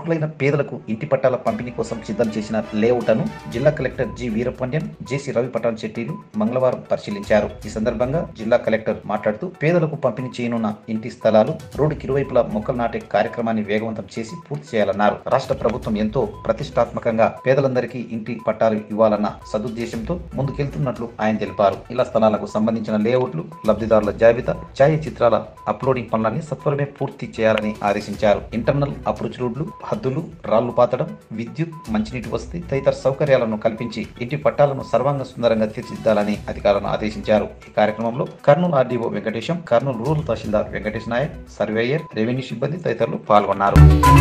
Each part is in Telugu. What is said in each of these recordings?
అర్హులైన పేదలకు ఇంటి పట్టాల పంపిణీ కోసం సిద్ధం చేసిన లేఅవుట్ను జిల్లా collector G Veerapandian JC Ravi Pathan శెట్టిలు మంగళవారం పరిశీలించారు ఈ సందర్భంగా జిల్లా కలెక్టర్ మాట్లాడుతూ పేదలకు పంపిణీ చేయనున్న ఇంటి స్థలాలు రోడ్డుకి ఇరువైపులా మొక్కలు నాటే కార్యక్రమాన్ని వేగవంతం చేసి పూర్తి చేయాలన్నారు రాష్ట్ర ప్రభుత్వం ఎంతో ప్రతిష్టాత్మకంగా పేదలందరికీ ఇంటి పట్టాలు ఇవ్వాలన్న సదుద్దేశంతో ముందుకెళ్తున్నట్లు ఆయన తెలిపారు ఇళ్ల స్థలాలకు సంబంధించిన లేఅవుట్లు లబ్ధిదారుల జాబితా ఛాయాచిత్రాల అప్లోడింగ్ పనులని సత్వరమే పూర్తి చేయాలని ఆదేశించారు ఇంటర్నల్ అప్రోచ్ రోడ్లు హద్దులు రాళ్లు పాతడం విద్యుత్ మంచినీటి వసతి తదితర సౌకర్యాలను కల్పించి ఇంటి పట్టాలను సర్వాంగ సుందరంగా తీర్చిదిద్దాలని అధికారులను ఆదేశించారు ఈ కార్యక్రమంలో Kurnool RDO Venkatesam Kurnool rural tahsildar Venkatesh Naik surveyor revenue సిబ్బంది తదితరులు పాల్గొన్నారు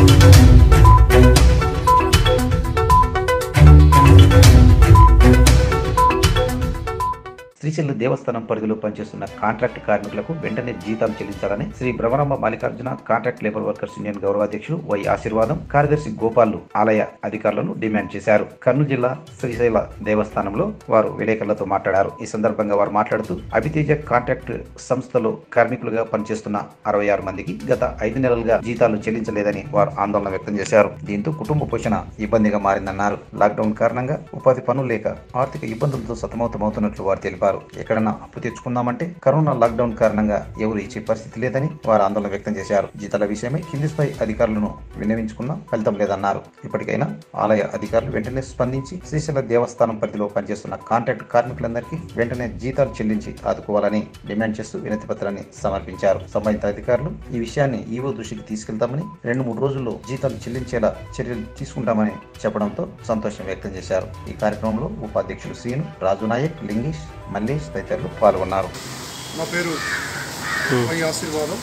శ్రీశైల దేవస్థానం పరిధిలో పనిచేస్తున్న కాంట్రాక్ట్ కార్మికులకు వెంటనే జీతం చెల్లించాలని Sri Bhramaramba Mallikarjuna contract labour workers union గౌరవాధ్యక్షుడు వై ఆశీర్వాదం కార్యదర్శి గోపాల్లు ఆలయ అధికారులను డిమాండ్ చేశారు కర్నూలు జిల్లా శ్రీశైల దేవస్థానంలో వారు విలేకరులతో మాట్లాడారు ఈ సందర్భంగా వారు మాట్లాడుతూ అభితేజ కాంట్రాక్ట్ సంస్థలో కార్మికులుగా పనిచేస్తున్న అరవై ఆరు మందికి గత ఐదు నెలలుగా జీతాలు చెల్లించలేదని వారు ఆందోళన వ్యక్తం చేశారు దీంతో కుటుంబ పోషణ ఇబ్బందిగా మారిందన్నారు లాక్డౌన్ కారణంగా ఉపాధి పనులు లేక ఆర్థిక ఇబ్బందులతో సతమతమవుతున్నట్లు వారు తెలిపారు ఎక్కడన్నా అప్పు తెచ్చుకుందామంటే కరోనా లాక్డౌన్ కారణంగా ఎవరు ఇచ్చే పరిస్థితి లేదని వారు ఆందోళన వ్యక్తం చేశారు జీతాల విషయమై కింది స్థాయి అధికారులను విన్నవించుకున్నా ఫలితం లేదన్నారు ఇప్పటికైనా ఆలయ అధికారులు వెంటనే స్పందించి శ్రీశైల దేవస్థానం పరిధిలో పనిచేస్తున్న కాంట్రాక్ట్ కార్మికులందరికీ వెంటనే జీతాలు చెల్లించి ఆదుకోవాలని డిమాండ్ చేస్తూ వినతి పత్రాన్ని సమర్పించారు సంబంధిత అధికారులు ఈ విషయాన్ని ఈవో దృష్టికి తీసుకెళ్తామని రెండు మూడు రోజుల్లో జీతాలు చెల్లించేలా చర్యలు తీసుకుంటామని చెప్పడంతో సంతోషం వ్యక్తం చేశారు ఈ కార్యక్రమంలో ఉపాధ్యక్షులు శ్రీను రాజు నాయక్ లింగేష్ మల్లేష్ తదితరులు పాల్గొన్నారు నా పేరు Y Ashirvadam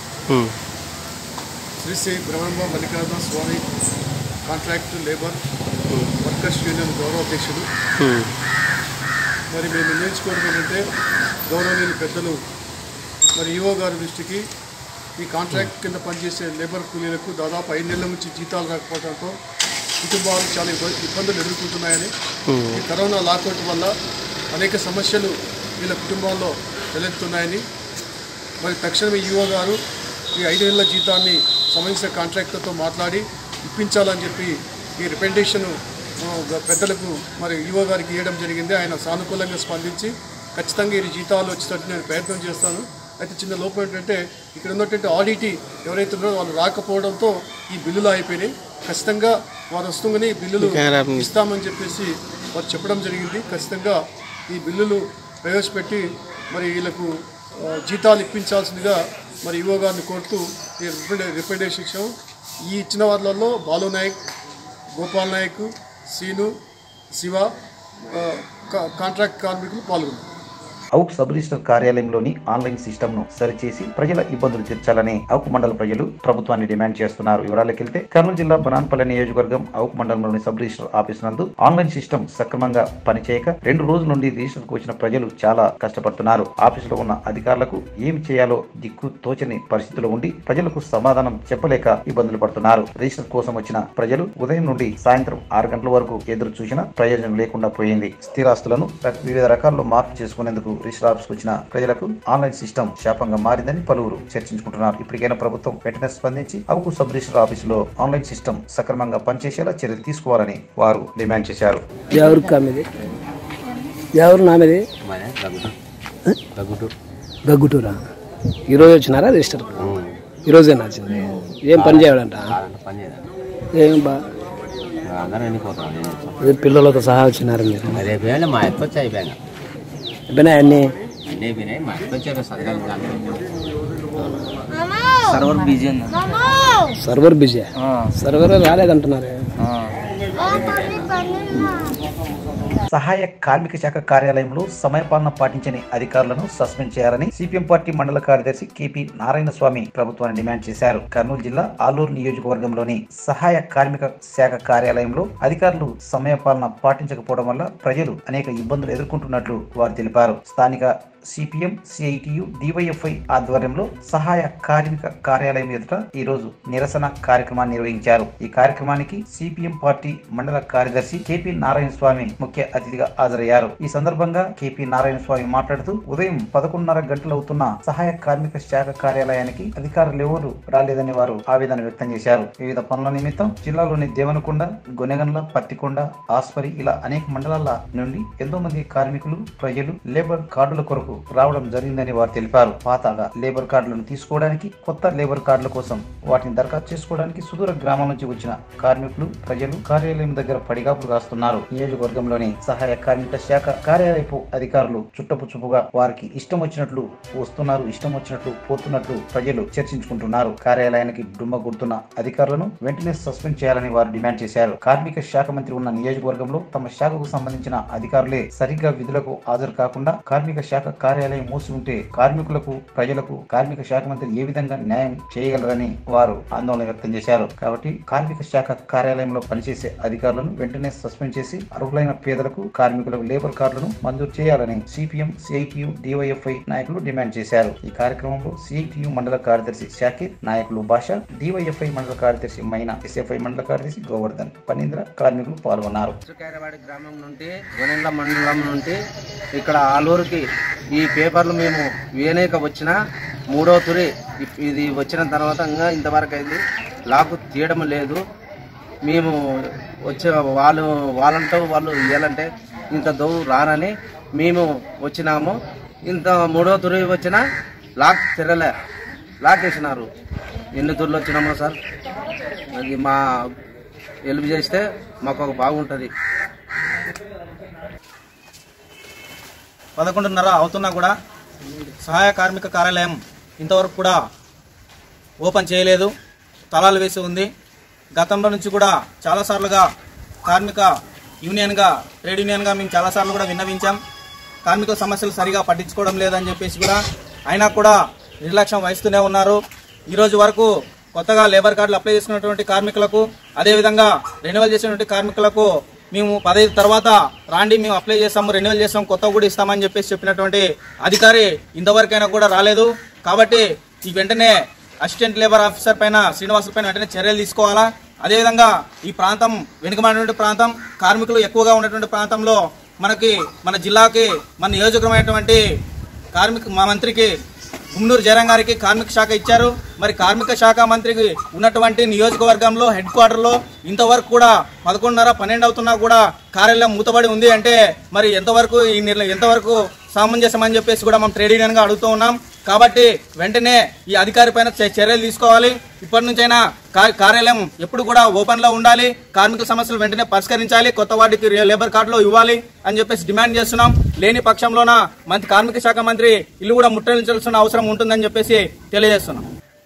Sri Sri Brahma Mallikarjuna Swamy contract labour workers union గౌరవాధ్యక్షుడు మరి మేము నిర్ణయించుకోవడం ఏంటంటే గౌరవనీయులు పెద్దలు మరి ఈవో గారి దృష్టికి ఈ కాంట్రాక్ట్ కింద పనిచేసే లేబర్ కూలీలకు దాదాపు ఐదు నెలల నుంచి జీతాలు రాకపోవడంతో కుటుంబాలు చాలా ఇబ్బ- ఇబ్బందులు ఎదుర్కొంటున్నాయని ఈ కరోనా లాక్డౌన్ వల్ల అనేక సమస్యలు వీళ్ళ కుటుంబాల్లో వెలుస్తున్నాయని మరి తక్షణమే ఈఓ గారు ఈ ఐదు నెలల జీతాన్ని సంబంధించిన కాంట్రాక్టర్తో మాట్లాడి ఇప్పించాలని చెప్పి ఈ రిప్రజెంటేషన్ పెద్దలకు మరి ఈఓ గారికి ఇవ్వడం జరిగింది ఆయన సానుకూలంగా స్పందించి ఖచ్చితంగా ఈ జీతాలు వచ్చేటట్టు నేను ప్రయత్నం చేస్తాను అయితే చిన్న లోపం ఏంటంటే ఇక్కడ ఉన్నటువంటి ఆడిటీ ఎవరైతే ఉన్నారో వాళ్ళు రాకపోవడంతో ఈ బిల్లులు అయిపోయినాయి ఖచ్చితంగా వారు వస్తుందని ఈ బిల్లులు ఇస్తామని చెప్పేసి వారు చెప్పడం జరిగింది ఖచ్చితంగా ఈ బిల్లులు ప్రవేశపెట్టి మరి వీళ్ళకు ఆ, జీతాలు ఇప్పించాల్సిందిగా మరి ఈవో గారిని కోరుతూ ఈ రిప్రజెంటే- రిప్రజెంటేషన్ ఇచ్చాము ఈ ఇచ్చిన వాళ్ళల్లో బాలు నాయక్ గోపాల్ నాయక్ సీను శివ ఆ, కా- కాంట్రాక్ట్ కార్మికులు పాల్గొన్నారు అవుక్ సబ్ రిజిస్టర్ కార్యాలయంలోని ఆన్లైన్ సిస్టమ్ ను సరిచేసి ప్రజల ఇబ్బందులు తీర్చాలని అవుక్ మండల ప్రజలు ప్రభుత్వాన్ని డిమాండ్ చేస్తున్నారు వివరాలకు వెళ్తే కర్నూలు జిల్లా బనాన్పల్లి నియోజకవర్గం అవుక్ మండలంలోని సబ్ రిజిస్టర్ ఆఫీస్ నందు ఆన్లైన్ సిస్టమ్ సక్రమంగా పనిచేయక రెండు రోజుల నుండి రిజిస్టర్ కు వచ్చిన ప్రజలు చాలా కష్టపడుతున్నారు ఆఫీసులో ఉన్న అధికారులకు ఏమి చేయాలో దిక్కు తోచని పరిస్థితిలో ఉండి ప్రజలకు సమాధానం చెప్పలేక ఇబ్బందులు పడుతున్నారు రిజిస్టర్ కోసం వచ్చిన ప్రజలు ఉదయం నుండి సాయంత్రం ఆరు గంటల వరకు ఎదురు చూసినా ప్రయోజనం లేకుండా పోయింది స్థిరాస్తులను ర- వివిధ రకాల్లో మార్పు చేసుకునేందుకు రిజిస్టర్ ఆఫీస్ వచ్చిన ప్రజలకు ఆన్లైన్ సిస్టమ్ శాపంగా మారిందని పలువురు చర్చించుకుంటున్నారు ఇప్పటికైనా ప్రభుత్వం వెంటనే స్పందించి అవుకు సబ్ రిజిస్టర్ ఆఫీసులో ఆన్లైన్ సిస్టమ్ సక్రమంగా పనిచేసేలా చర్యలు తీసుకోవాలని వారు డిమాండ్ చేశారు ఎవరు కామిది ఎవరు నామిది మన తగ్గుతూ తగ్గుతూ గగ్గుటూరా ఈరోజు వచ్చినారా రిజిస్టర్ ఈరోజేనా వచ్చింది ఏం పని చేయాలంట కాదంటే పని చేయదు ఏం బా అందరం వెళ్ళిపోతాం ఏం చేస్తాం అదే పిల్లలతో సహా వచ్చినారు మీరు అది అయిపోయాలి మా ఎత్తు వచ్చి అయిపోయాను అయిపోయినాయి అన్నీ అన్నీ అయిపోయినాయి మా ఎత్తు వచ్చాక సదగాలి సర్వర్ బిజీ ఉంది సర్వర్ బిజీ సర్వర్ రాలేదంటున్నారు సహాయ కార్మిక శాఖ కార్యాలయంలో సమయపాలన పాటించని అధికారులను సస్పెండ్ చేయాలని సిపిఎం పార్టీ మండల కార్యదర్శి కేపీ నారాయణ స్వామి ప్రభుత్వాన్ని డిమాండ్ చేశారు కర్నూలు జిల్లా ఆలూరు నియోజకవర్గంలోని సహాయ కార్మిక శాఖ కార్యాలయంలో అధికారులు సమయపాలన పాటించకపోవడం వల్ల ప్రజలు అనేక ఇబ్బందులు ఎదుర్కొంటున్నట్లు వారు తెలిపారు స్థానిక సిపిఎం సిఐటియు డివైఎఫ్ఐ ఆధ్వర్యంలో సహాయ కార్మిక కార్యాలయం ఎదుట ఈ రోజు నిరసన కార్యక్రమాన్ని నిర్వహించారు ఈ కార్యక్రమానికి సిపిఎం పార్టీ మండల కార్యదర్శి కేపీ నారాయణ స్వామి ముఖ్య అతిథిగా హాజరయ్యారు ఈ సందర్భంగా కేపీ నారాయణ స్వామి మాట్లాడుతూ ఉదయం పదకొండున్నర గంటలవుతున్న సహాయ కార్మిక శాఖ కార్యాలయానికి అధికారులు ఎవరు రాలేదని వారు ఆవేదన వ్యక్తం చేశారు వివిధ పనుల నిమిత్తం జిల్లాలోని దేవనకొండ గొనెగండ్ల పత్తికొండ ఆస్పరి ఇలా అనేక మండలాల నుండి ఎంతో మంది కార్మికులు ప్రజలు లేబర్ కార్డుల కొరకు రావడం జరిగిందని వారు తెలిపారు పాతగా లేబర్ కార్డులను తీసుకోవడానికి కొత్త లేబర్ కార్డుల కోసం వాటిని దరఖాస్తు చేసుకోవడానికి సుదూర గ్రామాల నుంచి వచ్చిన కార్మికులు ప్రజలు కార్యాలయం దగ్గర పడిగాపులు కాస్తున్నారు నియోజకవర్గంలోని సహాయ కార్మిక శాఖ కార్యాలయపు అధికారులు చుట్టపు చూపుగా వారికి ఇష్టం వచ్చినట్లు వస్తున్నారు ఇష్టం వచ్చినట్లు పోతున్నట్లు ప్రజలు చర్చించుకుంటున్నారు కార్యాలయానికి డుమ్మ గుర్తున్న అధికారులను వెంటనే సస్పెండ్ చేయాలని వారు డిమాండ్ చేశారు కార్మిక శాఖ మంత్రి ఉన్న నియోజకవర్గంలో తమ శాఖకు సంబంధించిన అధికారులే సరిగ్గా విధులకు హాజరు కాకుండా కార్మిక శాఖ కార్యాలయం మూసి ఉంటే కార్మికులకు ప్రజలకు కార్మిక శాఖ మంత్రి ఏ విధంగా న్యాయం చేయగలరని వారు ఆందోళన వ్యక్తం చేశారు కాబట్టి కార్మిక శాఖ కార్యాలయంలో పనిచేసే అధికారులను వెంటనే సస్పెండ్ చేసి అర్హులైన పేదలకు కార్మికులకు లేబర్ కార్డులను మంజూరు చేయాలని సిపిఎం సిఐటియు డివైఎఫ్ఐ నాయకులు డిమాండ్ చేశారు ఈ కార్యక్రమంలో సిఐటియు మండల కార్యదర్శి షాకిర్ నాయకులు భాష డివైఎఫ్ఐ మండల కార్యదర్శి మైనా ఎస్ఎఫ్ఐ మండల కార్యదర్శి గోవర్ధన్ పనీంద్ర కార్మికులు పాల్గొన్నారు చిత్రకాయలవాడి గ్రామం నుండి గొనెండ్ల మండలం నుండి ఇక్కడ ఆలూరుకి ఈ పేపర్లు మేము వేనేక వచ్చిన మూడో తురి ఇప్- ఇది వచ్చిన తర్వాత ఇంకా ఇంతవరకు అయింది లాకు తీయడం లేదు మేము వచ్చే వాళ్ళు వాళ్ళంటూ వాళ్ళు ఇవ్వాలంటే ఇంత దోవు రానని మేము వచ్చినాము ఇంత మూడో తురి వచ్చిన లాక్ తిరలే లాక్ వేసినారు ఎన్ని తుర్లు వచ్చినామో సార్ అది మా హెల్ప్ చేస్తే మాకు ఒక బాగుంటుంది పదకొండున్నర అవుతున్నా కూడా సహాయ కార్మిక కార్యాలయం ఇంతవరకు కూడా ఓపెన్ చేయలేదు తలాలు వేసి ఉంది గతంలో నుంచి కూడా చాలాసార్లుగా కార్మిక యూనియన్గా ట్రేడ్ యూనియన్గా మేము చాలాసార్లు కూడా విన్నవించాం కార్మిక సమస్యలు సరిగా పట్టించుకోవడం లేదని చెప్పేసి కూడా అయినా కూడా నిర్లక్ష్యం వహిస్తూనే ఉన్నారు ఈ రోజు వరకు కొత్తగా లేబర్ కార్డులు అప్లై చేసుకున్నటువంటి కార్మికులకు అదేవిధంగా రెన్యువల్ చేసినటువంటి కార్మికులకు మేము పదహైదు తర్వాత రాండి మేము అప్లై చేస్తాము రెన్యువల్ చేస్తాం కొత్త కూడా ఇస్తామని చెప్పేసి చెప్పినటువంటి అధికారి ఇంతవరకైనా కూడా రాలేదు కాబట్టి ఈ వెంటనే అసిస్టెంట్ లేబర్ ఆఫీసర్ పైన శ్రీనివాసుల పైన వెంటనే చర్యలు తీసుకోవాలా అదేవిధంగా ఈ ప్రాంతం వెనుకబడినటువంటి ప్రాంతం కార్మికులు ఎక్కువగా ఉన్నటువంటి ప్రాంతంలో మనకి మన జిల్లాకి మన నియోజకమైనటువంటి కార్మిక మా మంత్రికి గుమ్మనూరు జయరాం గారికి కార్మిక శాఖ ఇచ్చారు మరి కార్మిక శాఖ మంత్రికి ఉన్నటువంటి నియోజకవర్గంలో హెడ్ క్వార్టర్లో ఇంతవరకు కూడా పదకొండున్నర పన్నెండు అవుతున్నా కూడా కార్యాలయం మూతబడి ఉంది అంటే మరి ఎంతవరకు ఈ నిర్ణయం ఎంతవరకు సామంజసం అని చెప్పేసి కూడా మనం ట్రేడ్ యూనియన్ గా అడుగుతూ ఉన్నాం కాబట్టి వెంటనే ఈ అధికారి పైన చ- చర్యలు తీసుకోవాలి ఇప్పటి నుంచైనా కా- కార్యాలయం ఎప్పుడు కూడా ఓపెన్ లో ఉండాలి కార్మిక సమస్యలు వెంటనే పరిష్కరించాలి కొత్త వాటికి రే- లేబర్ కార్డులో ఇవ్వాలి అని చెప్పేసి డిమాండ్ చేస్తున్నాం లేని పక్షంలోన మంత్రి కార్మిక శాఖ మంత్రి ఇల్లు కూడా ముట్టడించాల్సిన అవసరం ఉంటుందని చెప్పేసి తెలియజేస్తున్నాం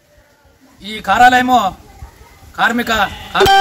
ఈ కార్యాలయము కార్మిక కార్మికులకి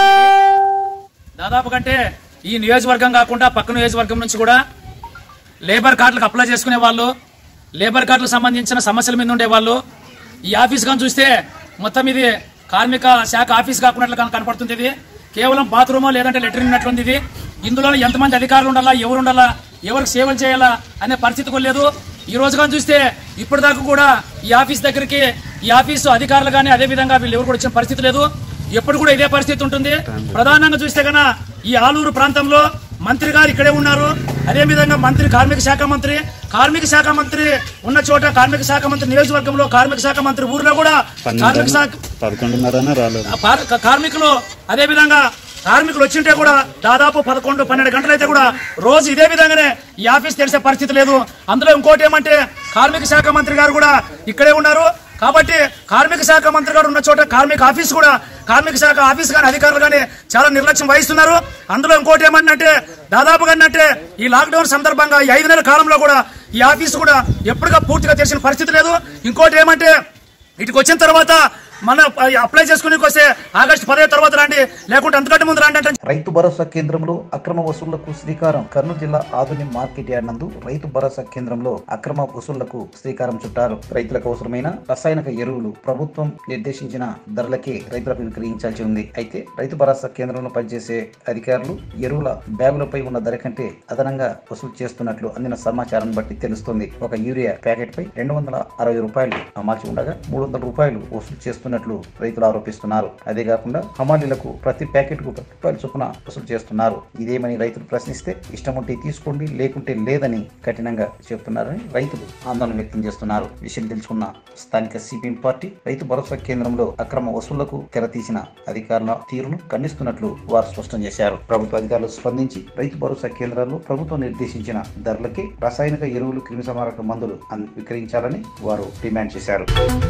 దాదాపు కంటే ఈ నియోజకవర్గం కాకుండా పక్క నియోజకవర్గం నుంచి కూడా లేబర్ కార్డులకు అప్లై చేసుకునే వాళ్ళు లేబర్ కార్డులకు సంబంధించిన సమస్యల మీద ఉండే వాళ్ళు ఈ ఆఫీస్ కానీ చూస్తే మొత్తం ఇది కార్మిక శాఖ ఆఫీస్ కాకున్నట్లు కన- కనపడుతుంది ఇది కేవలం బాత్రూమో లేదంటే లెటరింగ్ ఉన్నట్లుంది ఇది ఇందులో ఎంతమంది అధికారులు ఉండాలా ఎవరు ఉండాలా ఎవరికి సేవలు చేయాలా అనే పరిస్థితి కూడా లేదు ఈ రోజు కానీ చూస్తే ఇప్పటిదాకా కూడా ఈ ఆఫీస్ దగ్గరికి ఈ ఆఫీసు అధికారులు కానీ అదే విధంగా వీళ్ళు ఎవరు కూడా వచ్చిన పరిస్థితి లేదు ఎప్పుడు కూడా ఇదే పరిస్థితి ఉంటుంది ప్రధానంగా చూస్తే కన్నా ఈ ఆలూరు ప్రాంతంలో మంత్రి గారు ఇక్కడే ఉన్నారు అదే విధంగా మంత్రి కార్మిక శాఖ మంత్రి కార్మిక శాఖ మంత్రి ఉన్న చోట కార్మిక శాఖ మంత్రి నియోజకవర్గంలో కార్మిక శాఖ మంత్రి ఊర్లో కూడా కార్మిక శాఖ పదకొండున్నరనే రాలేదు ఆ పార్- కార్మికులు అదే విధంగా కార్మికులు వచ్చింటే కూడా దాదాపు పదకొండు పన్నెండు గంటలైతే కూడా రోజు ఇదే విధంగానే ఈ ఆఫీస్ తెలిసే పరిస్థితి లేదు అందులో ఇంకోటి ఏమంటే కార్మిక శాఖ మంత్రి గారు కూడా ఇక్కడే ఉన్నారు కాబట్టి కార్మిక శాఖ మంత్రి గారు ఉన్న చోట కార్మిక ఆఫీస్ కూడా కార్మిక శాఖ ఆఫీస్ కానీ అధికారులు కానీ చాలా నిర్లక్ష్యం వహిస్తున్నారు అందులో ఇంకోటి ఏమంటే దాదాపుగా ఏంటంటే ఈ లాక్డౌన్ సందర్భంగా ఈ ఐదు నెలల కాలంలో కూడా ఈ ఆఫీస్ కూడా ఎప్పటిగా పూర్తిగా తెలిసిన పరిస్థితి లేదు ఇంకోటి ఏమంటే ఇటుకు వచ్చిన తర్వాత మన అప్లై చేసుకునే వస్తే ఆగస్టు పదిహేను తర్వాత రండి లేకుంటే అంతకంటే ముందు రండి అంటే రైతు భరోసా కేంద్రంలో అక్రమ వసూళ్లకు శ్రీకారం కర్నూలు జిల్లా ఆధునిక మార్కెట్ యార్డ్ నందు రైతు భరోసా కేంద్రంలో అక్రమ వసూళ్లకు శ్రీకారం చుట్టారు రైతులకు అవసరమైన రసాయనిక ఎరువులు ప్రభుత్వం నిర్దేశించిన ధరలకే రైతులకు విక్రయించాల్సి ఉంది అయితే రైతు భరోసా కేంద్రంలో పనిచేసే అధికారులు ఎరువుల బ్యాగులపై ఉన్న ధర కంటే అదనంగా వసూలు చేస్తున్నట్లు అందిన సమాచారం బట్టి తెలుస్తుంది ఒక యూరియా ప్యాకెట్ పై రెండు వందల అరవై రూపాయలు అమ్మాల్సి ఉండగా మూడు వందల రూపాయలు వసూలు చేస్తున్నారు చేస్తున్నట్లు రైతులు ఆరోపిస్తున్నారు అదే కాకుండా హమాలీలకు ప్రతి ప్యాకెట్ కు పది రూపాయల చొప్పున వసూలు చేస్తున్నారు ఇదేమని రైతులు ప్రశ్నిస్తే ఇష్టం ఉంటే తీసుకోండి లేకుంటే లేదని కఠినంగా చెప్తున్నారని రైతులు ఆందోళన వ్యక్తం చేస్తున్నారు విషయం తెలుసుకున్న స్థానిక సిపిఎం పార్టీ రైతు భరోసా కేంద్రంలో అక్రమ వసూళ్లకు తెరతీసిన అధికారుల తీరును ఖండిస్తున్నట్లు వారు స్పష్టం చేశారు ప్రభుత్వ అధికారులు స్పందించి రైతు భరోసా కేంద్రాల్లో ప్రభుత్వం నిర్దేశించిన ధరలకే రసాయనిక ఎరువులు క్రిమిసంహారక మందులు అన్- విక్రయించాలని వారు డిమాండ్ చేశారు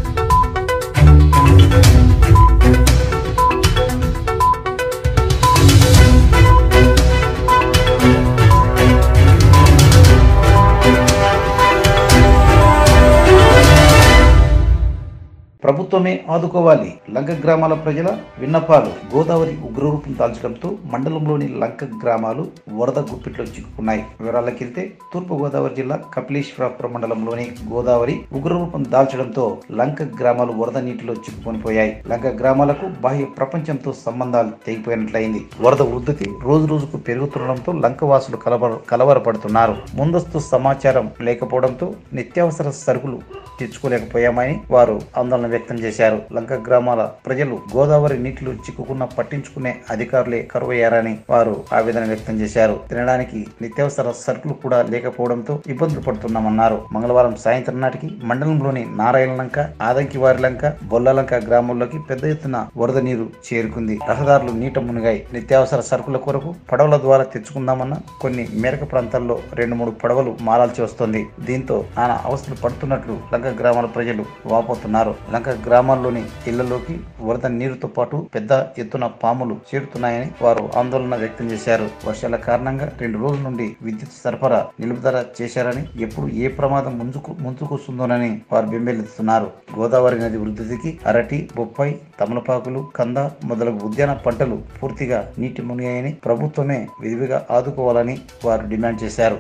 ప్రభుత్వమే ఆదుకోవాలి లంక గ్రామాల ప్రజల విన్నపాలు గోదావరి ఉగ్రరూపం దాల్చడంతో మండలంలోని లంక గ్రామాలు వరద గుప్పిట్లో చిక్కుకున్నాయి వివరాలకెళ్తే తూర్పు గోదావరి జిల్లా కపిలేశ్వరపురం మండలంలోని గోదావరి ఉగ్రరూపం దాల్చడంతో లంక గ్రామాలు వరద నీటిలో చిక్కుకొనిపోయాయి లంక గ్రామాలకు బాహ్య ప్రపంచంతో సంబంధాలు తెగిపోయినట్లయింది వరద ఉద్ధృతి రోజు రోజుకు పెరుగుతుండడంతో లంక వాసులు కలవర కలవరపడుతున్నారు ముందస్తు సమాచారం లేకపోవడంతో నిత్యావసర సరుకులు తెచ్చుకోలేకపోయామని వారు ఆందోళన వ్యక్తం చేశారు లంక గ్రామాల ప్రజలు గోదావరి నీటిలో చిక్కుకున్న పట్టించుకునే అధికారులే కరువయ్యారని వారు ఆవేదన వ్యక్తం చేశారు తినడానికి నిత్యావసర సరుకులు కూడా లేకపోవడంతో ఇబ్బందులు పడుతున్నామన్నారు మంగళవారం సాయంత్రం నాటికి మండలంలోని నారాయణ లంక ఆదంకివారి లంక బొల్లలంక గ్రామాల్లోకి పెద్ద ఎత్తున వరద నీరు చేరుకుంది రహదారులు నీట మునిగాయి నిత్యావసర సరుకుల కొరకు పడవల ద్వారా తెచ్చుకుందామన్న కొన్ని మేరక ప్రాంతాల్లో రెండు మూడు పడవలు మారాల్సి వస్తుంది దీంతో నానా అవస్థలు పడుతున్నట్లు లంక గ్రామాల ప్రజలు వాపోతున్నారు లంక గ్రామాల్లోని ఇళ్లలోకి వరద నీరుతో పాటు పెద్ద ఎత్తున పాములు చేరుతున్నాయని వారు ఆందోళన వ్యక్తం చేశారు వర్షాల కారణంగా రెండు రోజుల నుండి విద్యుత్ సరఫరా నిలుపుదల చేశారని ఎప్పుడు ఏ ప్రమాదం ముందుకు ముందుకొస్తుందోనని వారు బెంబేలెత్తుతున్నారు గోదావరి నది వృద్ధికి అరటి బొప్పాయి తమలపాకులు కంద మొదలగు ఉద్యాన పంటలు పూర్తిగా నీటి మునిగాయని ప్రభుత్వమే విధివిగా ఆదుకోవాలని వారు డిమాండ్ చేశారు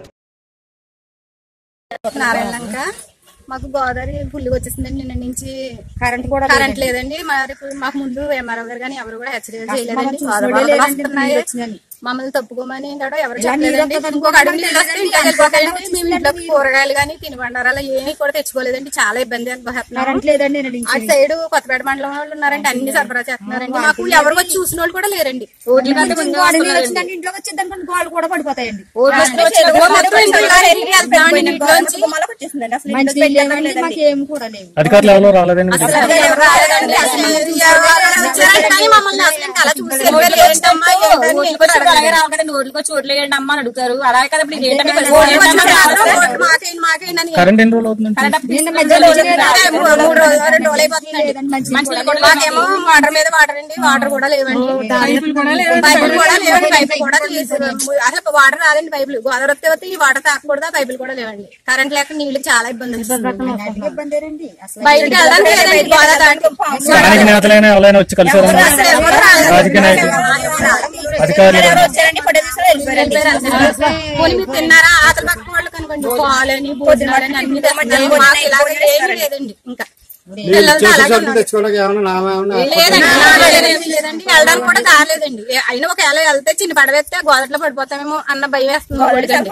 నారాయణలంక మాకు గోదావరి ఫుల్గా వచ్చేసిందండి నిన్న నుంచి కరెంట్ కూడా కరెంట్ లేదండి మరి ఇప్పుడు మాకు ముందు ఎంఆర్ఓ గారు కానీ ఎవరు కూడా హెచ్చరిక చేయలేదండి వరదలు వస్తున్నాయి మమ్మల్ని తప్పుకోమని కూడా ఎవరు చెప్పలేదండి ఇంకొక అడుగు నీళ్ళు వస్తే ఇంటికి వెళ్ళిపోతాయండి మేము ఇంట్లోకి కూరగాయలు కానీ తినుబండారాలు ఏమీ కూడా తెచ్చుకోలేదండి చాలా ఇబ్బంది అనుభవిస్తున్నాం అటు సైడ్ కొత్తపేట మండలం వాళ్ళు ఉన్నారండి అన్ని సరఫరా చేస్తున్నారండి మాకు ఎవరు వచ్చి చూసిన వాళ్ళు కూడా లేరండి ఓట్ల కంటే ముందు వస్తున్నారండి. ఇంట్లోకి వచ్చేదానికి కొన్ని గోడలు కూడా పడిపోతాయండి ఓట్లు వస్తే వచ్చేది. ఓ మొత్తం ఇంట్లో ఎన్ని వెళ్తున్నామండి ఇంట్లోంచి. మంచి నీళ్ళు లేవండి, మాకు ఏమి కూడా లేవు అధికారులు ఎవరో రాలేదండి మీకు అసలు ఎవరు రాలేదండి. అసలు ఎవరు వచ్చారంటే కానీ మమ్మల్ని అసలు ఇంకా అలా చూసి వెళ్ళిపోయారు. ఏంటమ్మా, ఏంటని కూడా అడగలేదు. ఓట్లకి వచ్చి ఓట్లు వేయండి అమ్మ అని అడుగుతారు అలాగే కదా ఇప్పుడు ఏంటంటే ఓట్లు వచ్చినా రాదు, ఓట్లు మాకేంటి, మాకేంటి అని కరెంట్ ఎన్ని రోజులు అవుతుందండి నిన్న మధ్యలో అదే మూడు మూడు రోజులు రెండు రోజులు అయిపోతుందండి మాకేమో వాటర్ మీద వాటర్ అండి వాటర్ కూడా లేవండి పైపులు కూడా లేవండి పైపులు కూడా తీసేసారు. అసలు వాటర్ రాదండి పైపులు గోదావరి వస్తే వస్తే ఈ వాటర్ తాకూడదా పైపులు కూడా లేవండి కరెంట్ లేక నీళ్ళు చాలా ఇబ్బంది ఇబ్బంది అసలు బయటకి వెళ్ళడానికి లేదండి గోదావరి దాటి స్థానిక నేతలైనా ఎవరైనా వచ్చి కలిసారన్నా అసలు ఎవరు రాలేదండి. రాజకీయ నాయకులు అధికారులు పోనీ మీరు తిన్నారా ఆతల పక్క వాళ్ళు కనుకోండి పాలని భోజనాలని అన్ని తెస్తున్నారు. మాకు ఇలాగ ఏమీ లేదండి ఇంకా పిల్లలతో అలాగే ఉన్నారు. లేదండి నాలుగేళ్ళు ఏమీ లేదండి వెళ్ళడానికి కూడా కాలేదండి ఏ- అయినా ఒకవేళ వెళ్తే చిన్న పడవేస్తే గోదట్లో పడిపోతామేమో అన్న భయం వేస్తుంది ఒకటికండి.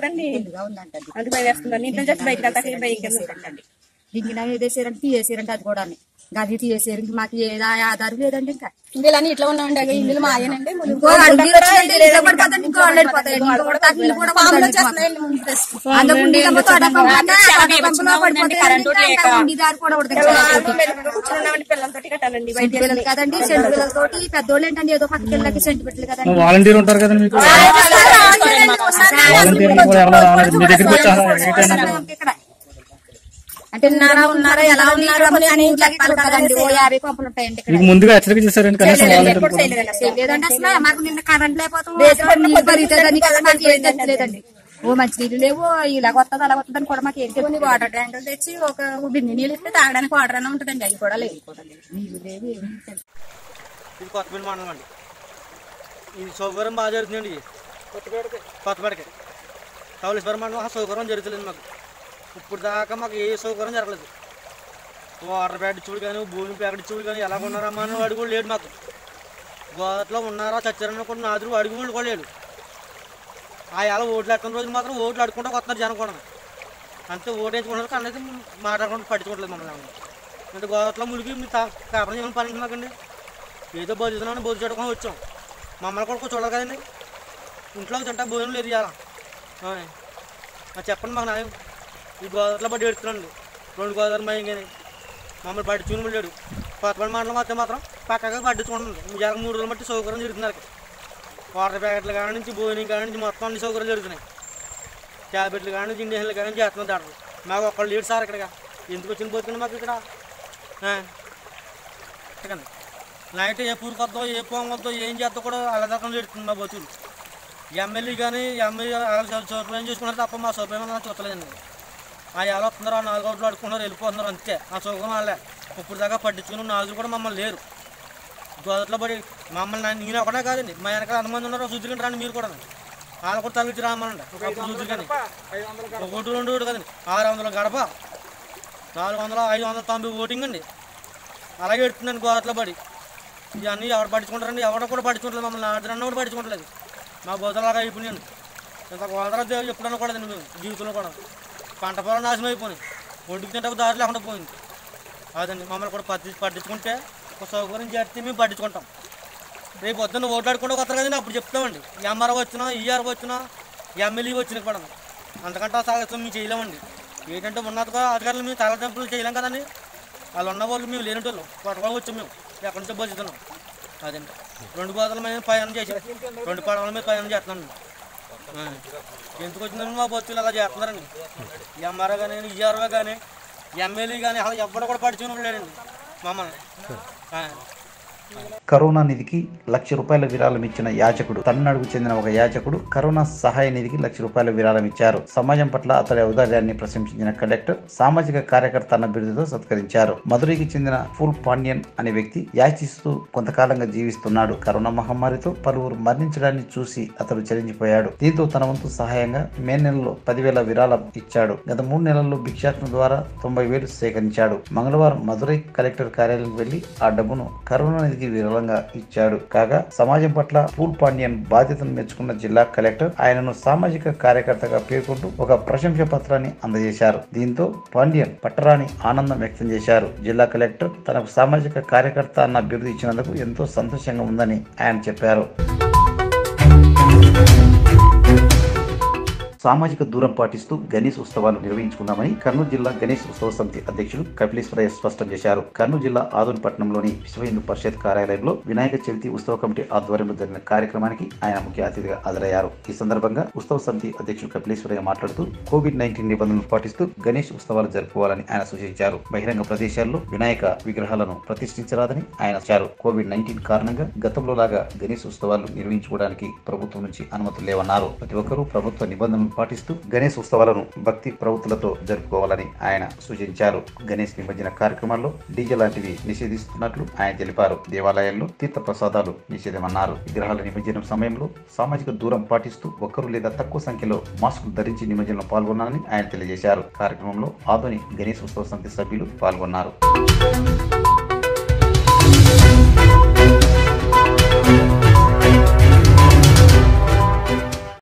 దిగిన ఏదేసారంటే తీసేసారంటే అది కూడా గది తీసేసారు ఇంక మాకు ఏ ఆధారం లేదండి ఇంకా ఇంకా ఇలా నీటిలో ఉన్నామండి అవి ఇల్లు మాయనండి ఇంకో అడుగు నీళ్ళు వచ్చిందంటే ఇల్లు పడిపోతుంది, ఇంకో వాళ్ళు వెళ్ళిపోతాయి. ఇంకో కూడా తాకి ఇల్లు కూడా పాములు పడిపోతుంది. వచ్చేస్తున్నాయండి ముందు తెచ్చి. అందుకు ఉండిలేమో తోట పంపులు ఉన్నాయి, ఆ తోట పంపులో పడిపోతాయి. ఇంకా ఉండి దారి కూడా ఉడతాయి. సెంటు పిల్లలు కదండి సెంటు పిల్లలతోటి పెద్దోళ్ళు ఏంటండి ఏదో పక్కకి వెళ్ళకి సెంటు పిల్లలు కదండి వాలంటీర్ ఉంటారు కదండి మీకు వాలంటీర్లు కూడా ఎవరో రాలేదు మీ దగ్గరికి వచ్చి అసలు ఏంటైనా ఇక్కడ అంటే ఉన్నారా ఉన్నారా ఎలా ఉన్నారు అని చెప్పాలి కదండి ఓ యాభై పంపులు ఉంటాయండి ఇక్కడ మీకు ముందుగా హెచ్చరిక చేశారండి కనీసం వాలంటీర్లు కూడా లేదండి అసలు మాకు నిన్న కరెంట్ లేకపోతే నీళ్ళు పరిగెత్తదని కదా మాకు ఏం తెలియలేదండి ఓ మంచి నీళ్ళు లేవు ఇలాగ వస్తుంది అలా వస్తుందని కూడా మాకు ఏం తెలియదు కొన్ని వాటర్ ట్యాంకులు తెచ్చి ఒక బిన్ని నీళ్ళు ఇస్తే తాగడానికి వాటర్ అనే ఉంటుందండి అది కూడా లేదు నీళ్ళు లేవు ఏమీ తెలియదు. ఇది కొత్తపేట మండలం అండి ఈ సౌకర్యం బాగా జరుగుతుందండి ఇది కొత్తపేటకి కొత్తపేటకి కౌలేశ్వరం మండలం ఆ సౌకర్యం జరుగుతుంది మాకు ఇప్పుడు దాకా మాకు ఏ సౌకర్యం జరగలేదు వాటర్ ప్యాకెట్ చూడు కానీ భూమి ప్యాకెట్ చూడు కానీ ఎలా ఉన్నారమ్మా అని వాడు కూడా లేడు మాకు గోదాట్లో ఉన్నారా చచ్చారని కూడా నాదురు అడుగు వాళ్ళు కూడా లేడు ఆ ఎలా ఓట్లు ఎక్కని రోజు మాత్రం ఓట్లు అడుకుంటూ వస్తున్నారు జనం కూడా అంతే ఓటు వేసుకుంటున్నారు కానీ అయితే మాట్లాడుకుంటూ పట్టించుకోవట్లేదు మమ్మల్ని అంటే గోదావరిలో మునిగి మీ తా- కాపురం చేయమని పని మాకండి ఏదో బతుకుతున్నామని బోధి చూడకుండా వచ్చాం మమ్మల్ని కూడా చూడాలి కదండి ఇంట్లో తింటా భోజనం లేదు ఇవాళ ఆయ్. మరి చెప్పండి మాకు నాయం ఈ గోదావరిలో పడి ఎడుతున్నాండి రెండు గోదావరి మయం కానీ మమ్మల్ని పట్టించుకుని వెళ్ళాడు కొత్తపల్లి మండలం వస్తే మాత్రం పక్కగా పట్టించుకుంటుంది ఇవాళ మూడు రోజులు బట్టి సౌకర్యం జరుగుతున్నారు వాటర్ ప్యాకెట్ల కాడ నుంచి భోజనం కాడ నుంచి మొత్తం అన్ని సౌకర్యాలు జరుగుతున్నాయి ట్యాబ్లెట్లు కాడ నుంచి ఇండియన్లు కాడ నుంచి చేస్తున్నారు డాక్టర్ మాకు ఒక్కళ్ళు లేడు సార్ ఇక్కడ ఎందుకు వచ్చిన పోతుంది మాకు ఇక్కడ ఆ. ఇక్కడండి. నైట్ ఏ పూరు కొద్దో ఏ పోం కొద్దో ఏం చేస్తో కూడా అలదకం జరుగుతుంది మా బతులు ఎమ్మెల్యే కానీ ఎమ్మెల్యే సౌకర్యం చేసుకున్నారు తప్ప మా సౌకర్యం చూస్తలేదండి ఆ ఎలా వస్తున్నారు ఆ నాలుగు రోజులు ఆడుకున్నారు వెళ్ళిపోతున్నారు అంతే ఆ సౌకర్యం వాళ్ళే ఇప్పుడు దాకా పట్టించుకుని నాలుగు కూడా మమ్మల్ని లేరు గోదట్లో పడి మమ్మల్ని నా- నేను ఒకటే కాదండి మా వెనకాల అంతమంది ఉన్నారు చూద్దుకుని రండి మీరు కూడా వాళ్ళు కూడా తగ్గించి రామనండి ఒకప్పుడు చూద్దురు కానీ ఒకటి రెండు ఒకటి కదండి ఆరు వందల గడప నాలుగు వందల ఐదు వందల తొంభై ఓటింగ్ అండి అలాగే ఎడుతుందండి గోదట్లో పడి ఇవన్నీ ఎవరు పట్టించుకుంటారండి ఎవరు కూడా పట్టించుకుంటారు మమ్మల్ని ఆడరన్న కూడా పట్టించుకుంటలేదు మా బోధలాగా అయిపోయినాయండి ఇంత గోదర ఎప్పుడన్నా కూడా మేము జీవితంలో కూడా పంట పొలం నాశనం అయిపోయినాయి ఒడ్డుకు తింటే దారి లేకుండా పోయింది అదండి మమ్మల్ని కూడా పట్టి పట్టించుకుంటే ఒక సౌకర్యం చేస్తే మేము పట్టించుకుంటాం రేపు పొద్దున్న ఓట్లాడుకుంటూ వస్తారు కదండి అప్పుడు చెప్తామండి ఎంఆర్ఓ వచ్చినా ఈఆర్ వచ్చినా ఎమ్మెల్యే వచ్చినా కూడా అంతకంటే సాగతం మేము చేయలేమండి ఏంటంటే ఉన్నత అధికారులు మేము తలదింపులు చేయలేం కదండి వాళ్ళు ఉన్న వాళ్ళు మేము లేని వాళ్ళు కొత్తగా వచ్చాం మేము ఎక్కడి నుంచో బతుకుతున్నాం అదండి రెండు గోదాల మీద ప్రయాణం చేసాం రెండు పడవల మీద ప్రయాణం చేస్తున్నాం ఆ. ఎందుకు వచ్చిందని మా బతుకులు అలా చేస్తున్నారండి ఎంఆర్ఓ కానీ ఈఆర్ఓ కానీ ఎమ్మెల్యే కానీ అలా ఎవ్వరు కూడా పడుచుకుని లేడండి మమ్మల్ని ఆ. కరోనా నిధికి లక్ష రూపాయల విరాళం ఇచ్చిన యాచకుడు తమిళనాడుకు చెందిన ఒక యాచకుడు కరోనా సహాయ నిధికి లక్ష రూపాయల విరాళం ఇచ్చారు సమాజం పట్ల అతడి ఔదార్యాన్ని ప్రశంసించిన కలెక్టర్ సామాజిక కార్యకర్త అన్న బిరుదుతో సత్కరించారు మధురైకి చెందిన ఫుల్ పాండ్యన్ అనే వ్యక్తి యాచిస్తూ కొంతకాలంగా జీవిస్తున్నాడు కరోనా మహమ్మారితో పలువురు మరణించడాన్ని చూసి అతడు చలించిపోయాడు దీంతో తన వంతు సహాయంగా మే నెలలో పదివేల విరాళం ఇచ్చాడు గత మూడు నెలల్లో భిక్షాటన ద్వారా తొంభై వేలు సేకరించాడు మంగళవారం మదురై కలెక్టర్ కార్యాలయానికి వెళ్లి ఆ డబ్బును కరోనా నిధికి విరాళంగా ఇచ్చాడు కాగా సమాజం పట్ల పూల్ పాండ్యన్ బాధ్యతను మెచ్చుకున్న జిల్లా కలెక్టర్ ఆయనను సామాజిక కార్యకర్తగా పేర్కొంటూ ఒక ప్రశంస పత్రాన్ని అందజేశారు దీంతో పాండ్యన్ పట్టరాని ఆనందం వ్యక్తం చేశారు జిల్లా కలెక్టర్ తనకు సామాజిక కార్యకర్త అన్న బిరుదు ఇచ్చినందుకు ఎంతో సంతోషంగా ఉందని ఆయన చెప్పారు సామాజిక దూరం పాటిస్తూ గణేష్ ఉత్సవాలు నిర్వహించుకున్నామని కర్నూలు జిల్లా గణేష్ ఉత్సవ సమితి అధ్యక్షుడు కపిలేశ్వరయ్య స్పష్టం చేశారు కర్నూలు జిల్లా ఆదోని పట్టణంలోని విశ్వ హిందూ పరిషత్ కార్యాలయంలో వినాయక చవితి ఉత్సవ కమిటీ ఆధ్వర్యంలో జరిగిన కార్యక్రమానికి ఆయన ముఖ్య అతిథిగా హాజరయ్యారు ఈ సందర్భంగా ఉత్సవ సమితి అధ్యక్షుడు కపిలేశ్వరయ్య మాట్లాడుతూ కోవిడ్ నైన్టీన్ నిబంధనలు పాటిస్తూ గణేష్ ఉత్సవాలు జరుపుకోవాలని ఆయన సూచించారు బహిరంగ ప్రదేశాల్లో వినాయక విగ్రహాలను ప్రతిష్ఠించరాదని ఆయన ఇచ్చారు కోవిడ్ నైన్టీన్ కారణంగా గతంలో లాగా గణేష్ ఉత్సవాలు నిర్వహించుకోవడానికి ప్రభుత్వం నుంచి అనుమతులు లేవన్నారు ప్రతి ఒక్కరూ ప్రభుత్వ నిబంధనలు పాటిస్తూ గణేష్ ఉత్సవాలను భక్తి ప్రవృత్తులతో జరుపుకోవాలని ఆయన సూచించారు గణేష్ నిమజ్జన కార్యక్రమాల్లో డీజే లాంటివి నిషేధిస్తున్నట్లు ఆయన తెలిపారు దేవాలయాల్లో తీర్థ ప్రసాదాలు నిషేధమన్నారు విగ్రహాల నిమజ్జనం సమయంలో సామాజిక దూరం పాటిస్తూ ఒక్కరు లేదా తక్కువ సంఖ్యలో మాస్కులు ధరించి నిమజ్జనంలో పాల్గొన్నారని ఆయన తెలియజేశారు కార్యక్రమంలో ఆధుని గణేష్ ఉత్సవ సమితి సభ్యులు పాల్గొన్నారు